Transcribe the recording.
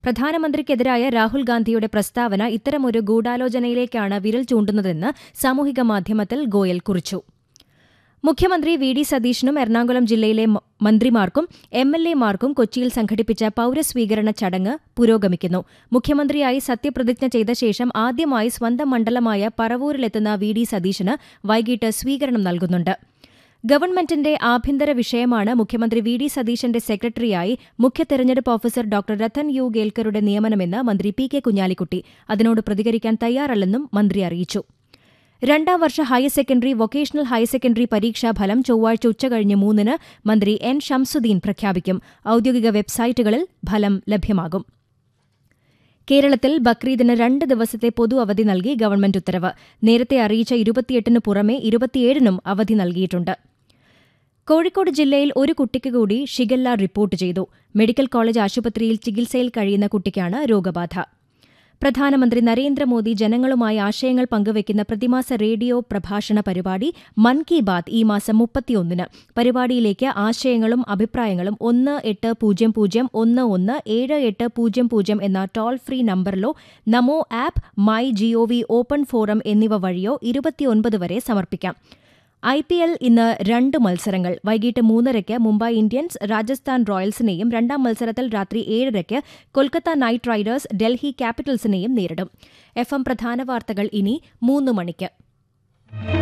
പ്രധാനമന്ത്രിക്കെതിരായ രാഹുൽ ഗാന്ധിയുടെ പ്രസ്താവന ഇത്തരമൊരു ഗൂഢാലോചനയിലേക്കാണ് വിരൽ ചൂണ്ടുന്നതെന്ന് സാമൂഹിക മാധ്യമത്തിൽ ഗോയൽ കുറിച്ചു മുഖ്യമന്ത്രി വി ഡി സതീശനും എറണാകുളം ജില്ലയിലെ മ- മന്ത്രിമാർക്കും എം എൽ എമാർക്കും കൊച്ചിയിൽ സംഘടിപ്പിച്ച പൌരസ്വീകരണ ചടങ്ങ് പുരോഗമിക്കുന്നു മുഖ്യമന്ത്രിയായി സത്യപ്രതിജ്ഞ ചെയ്ത ശേഷം ആദ്യമായി സ്വന്തം മണ്ഡലമായ പറവൂരിലെത്തുന്ന വി ഡി സതീശന് വൈകിട്ട് സ്വീകരണം നൽകുന്നുണ്ട് ഗവൺമെന്റിന്റെ ആഭ്യന്തര വിഷയമാണ് മുഖ്യമന്ത്രി വി ഡി സതീശന്റെ സെക്രട്ടറിയായി മുഖ്യ തെരഞ്ഞെടുപ്പ് ഓഫീസർ ഡോക്ടർ രത്തൻ യു ഗേൽക്കറുടെ നിയമനമെന്ന് മന്ത്രി പി കെ കുഞ്ഞാലിക്കുട്ടി അതിനോട് പ്രതികരിക്കാൻ തയ്യാറല്ലെന്നും മന്ത്രി അറിയിച്ചു രണ്ടാം വർഷ higher secondary vocational higher secondary പരീക്ഷാ ഫലം ചൊവ്വാഴ്ച ഉച്ചകഴിഞ്ഞ് മൂന്നിന് മന്ത്രി എൻ ഷംസുദ്ദീൻ പ്രഖ്യാപിക്കും ഔദ്യോഗിക വെബ്സൈറ്റുകളിൽ ഫലം ലഭ്യമാകും കേരളത്തിൽ ബക്രീദിന് രണ്ട് ദിവസത്തെ പൊതു അവധി നൽകി ഗവൺമെന്റ് ഉത്തരവ് നേരത്തെ അറിയിച്ച ഇരുപത്തിയെട്ടിന് പുറമെ ഇരുപത്തിയേഴിനും അവധി നൽകിയിട്ടുണ്ട് കോഴിക്കോട് ജില്ലയിൽ ഒരു കുട്ടിക്ക് കൂടി ഷിഗല്ല റിപ്പോർട്ട് ചെയ്തു മെഡിക്കൽ കോളേജ് ആശുപത്രിയിൽ ചികിത്സയിൽ കഴിയുന്ന കുട്ടിക്കാണ് രോഗബാധ പ്രധാനമന്ത്രി നരേന്ദ്രമോദി ജനങ്ങളുമായി ആശയങ്ങൾ പങ്കുവയ്ക്കുന്ന പ്രതിമാസ റേഡിയോ പ്രഭാഷണ പരിപാടി മൻ കി ബാത് ഈ മാസം മുപ്പത്തിയൊന്നിന് പരിപാടിയിലേക്ക് ആശയങ്ങളും അഭിപ്രായങ്ങളും ഒന്ന് എട്ട് പൂജ്യം പൂജ്യം ഒന്ന് ഒന്ന് ഏഴ് എട്ട് പൂജ്യം പൂജ്യം എന്ന ടോൾ ഫ്രീ നമ്പറിലോ Namo app my GOV open forum എന്നിവ വഴിയോ ഇരുപത്തിയൊൻപത് വരെ സമർപ്പിക്കാം ഐ പി എൽ ഇന്ന് രണ്ട് മത്സരങ്ങൾ വൈകിട്ട് മൂന്നരയ്ക്ക് മുംബൈ ഇന്ത്യൻസ് രാജസ്ഥാൻ റോയൽസിനെയും രണ്ടാം മത്സരത്തിൽ രാത്രി ഏഴരയ്ക്ക് കൊൽക്കത്ത നൈറ്റ് റൈഡേഴ്സ് ഡൽഹി ക്യാപിറ്റൽസിനെയും നേരിടും എഫ് എം പ്രധാന വാർത്തകൾ ഇനി മൂന്ന് മണിക്ക്